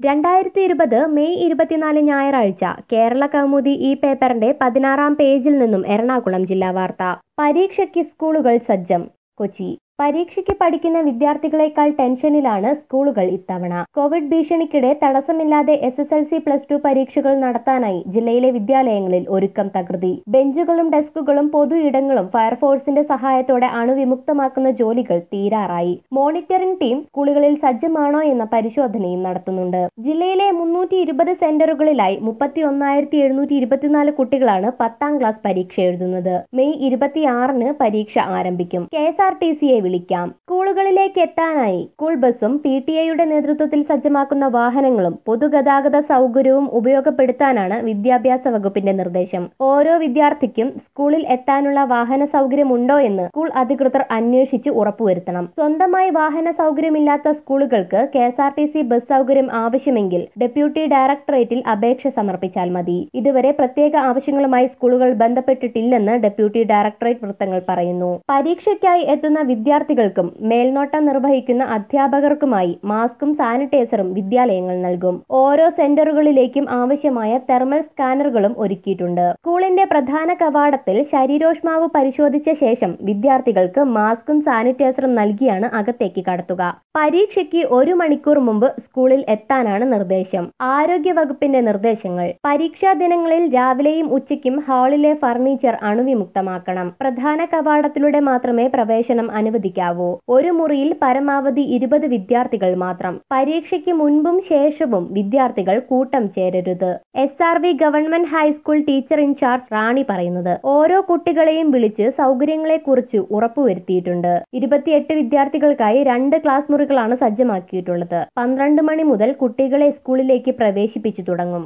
രണ്ടായിരത്തി ഇരുപത് മെയ് ഇരുപത്തിനാല് ഞായറാഴ്ച കേരള കൗമുദി ഈ പേപ്പറിന്റെ പതിനാറാം പേജിൽ നിന്നും എറണാകുളം ജില്ലാ വാർത്ത പരീക്ഷയ്ക്ക് സ്കൂളുകൾ സജ്ജം കൊച്ചി പരീക്ഷയ്ക്ക് പഠിക്കുന്ന വിദ്യാർത്ഥികളെക്കാൾ ടെൻഷനിലാണ് സ്കൂളുകൾ ഇത്തവണ കോവിഡ് ഭീഷണിക്കിടെ തടസ്സമില്ലാതെ S S L C plus two പരീക്ഷകൾ നടത്താനായി ജില്ലയിലെ വിദ്യാലയങ്ങളിൽ ഒരുക്കം തകൃതി ബെഞ്ചുകളും ഡെസ്കുകളും പൊതു ഇടങ്ങളും ഫയർഫോഴ്സിന്റെ സഹായത്തോടെ അണുവിമുക്തമാക്കുന്ന ജോലികൾ തീരാറായി മോണിറ്ററിംഗ് ടീം സ്കൂളുകളിൽ സജ്ജമാണോ എന്ന പരിശോധനയും നടത്തുന്നുണ്ട് ജില്ലയിലെ മുന്നൂറ്റി ഇരുപത് സെന്ററുകളിലായി മുപ്പത്തി ഒന്നായിരത്തി എഴുന്നൂറ്റി ഇരുപത്തിനാല് കുട്ടികളാണ് പത്താം ക്ലാസ് പരീക്ഷ എഴുതുന്നത് മെയ് ഇരുപത്തിയാറിന് പരീക്ഷ ആരംഭിക്കും കെ എസ് ആർ ടി സിയെ വിളിക്കാം സ്കൂളുകളിലേക്ക് എത്താനായി സ്കൂൾ ബസും പി ടി എയുടെ നേതൃത്വത്തിൽ സജ്ജമാക്കുന്ന വാഹനങ്ങളും പൊതുഗതാഗത സൗകര്യവും ഉപയോഗപ്പെടുത്താനാണ് വിദ്യാഭ്യാസ വകുപ്പിന്റെ നിർദ്ദേശം ഓരോ വിദ്യാർത്ഥിക്കും സ്കൂളിൽ എത്താനുള്ള വാഹന സൗകര്യമുണ്ടോ എന്ന് സ്കൂൾ അധികൃതർ അന്വേഷിച്ച് ഉറപ്പുവരുത്തണം സ്വന്തമായി വാഹന സൗകര്യമില്ലാത്ത സ്കൂളുകൾക്ക് K S R T C bus സൗകര്യം ആവശ്യമെങ്കിൽ ഡെപ്യൂട്ടി ഡയറക്ടറേറ്റിൽ അപേക്ഷ സമർപ്പിച്ചാൽ മതി ഇതുവരെ പ്രത്യേക ആവശ്യങ്ങളുമായി സ്കൂളുകൾ ബന്ധപ്പെട്ടിട്ടില്ലെന്ന് ഡെപ്യൂട്ടി ഡയറക്ടറേറ്റ് വൃത്തങ്ങൾ പറയുന്നു പരീക്ഷയ്ക്കായി എത്തുന്ന വിദ്യാർത്ഥികൾക്കും മേൽനോട്ടം നിർവഹിക്കുന്ന അധ്യാപകർക്കുമായി മാസ്കും സാനിറ്റൈസറും വിദ്യാലയങ്ങൾ നൽകും ഓരോ സെന്ററുകളിലേക്കും ആവശ്യമായ തെർമൽ സ്കാനറുകളും ഒരുക്കിയിട്ടുണ്ട് സ്കൂളിന്റെ പ്രധാന കവാടത്തിൽ ശരീരോഷ്മാവ് പരിശോധിച്ച ശേഷം വിദ്യാർത്ഥികൾക്ക് മാസ്കും സാനിറ്റൈസറും നൽകിയാണ് അകത്തേക്ക് കടത്തുക പരീക്ഷയ്ക്ക് ഒരു മണിക്കൂർ മുമ്പ് സ്കൂളിൽ എത്താനാണ് നിർദ്ദേശം ആരോഗ്യ വകുപ്പിന്റെ നിർദ്ദേശങ്ങൾ പരീക്ഷാ ദിനങ്ങളിൽ രാവിലെയും ഉച്ചയ്ക്കും ഹാളിലെ ഫർണിച്ചർ അണുവിമുക്തമാക്കണം പ്രധാന കവാടത്തിലൂടെ മാത്രമേ പ്രവേശനം അനുവദിക്കാവൂ ഒരു മുറിയിൽ പരമാവധി ഇരുപത് വിദ്യാർത്ഥികൾ മാത്രം പരീക്ഷയ്ക്ക് മുൻപും ശേഷവും വിദ്യാർത്ഥികൾ കൂട്ടം ചേരരുത് S R V government high school teacher in charge Rani പറയുന്നത് ഓരോ കുട്ടികളെയും വിളിച്ച് സൗകര്യങ്ങളെക്കുറിച്ച് ഉറപ്പുവരുത്തിയിട്ടുണ്ട് ഇരുപത്തിയെട്ട് വിദ്യാർത്ഥികൾക്കായി രണ്ട് ക്ലാസ് മുറികളാണ് സജ്ജമാക്കിയിട്ടുള്ളത് പന്ത്രണ്ട് മണി മുതൽ കുട്ടികളെ സ്കൂളിലേക്ക് പ്രവേശിപ്പിച്ചു തുടങ്ങും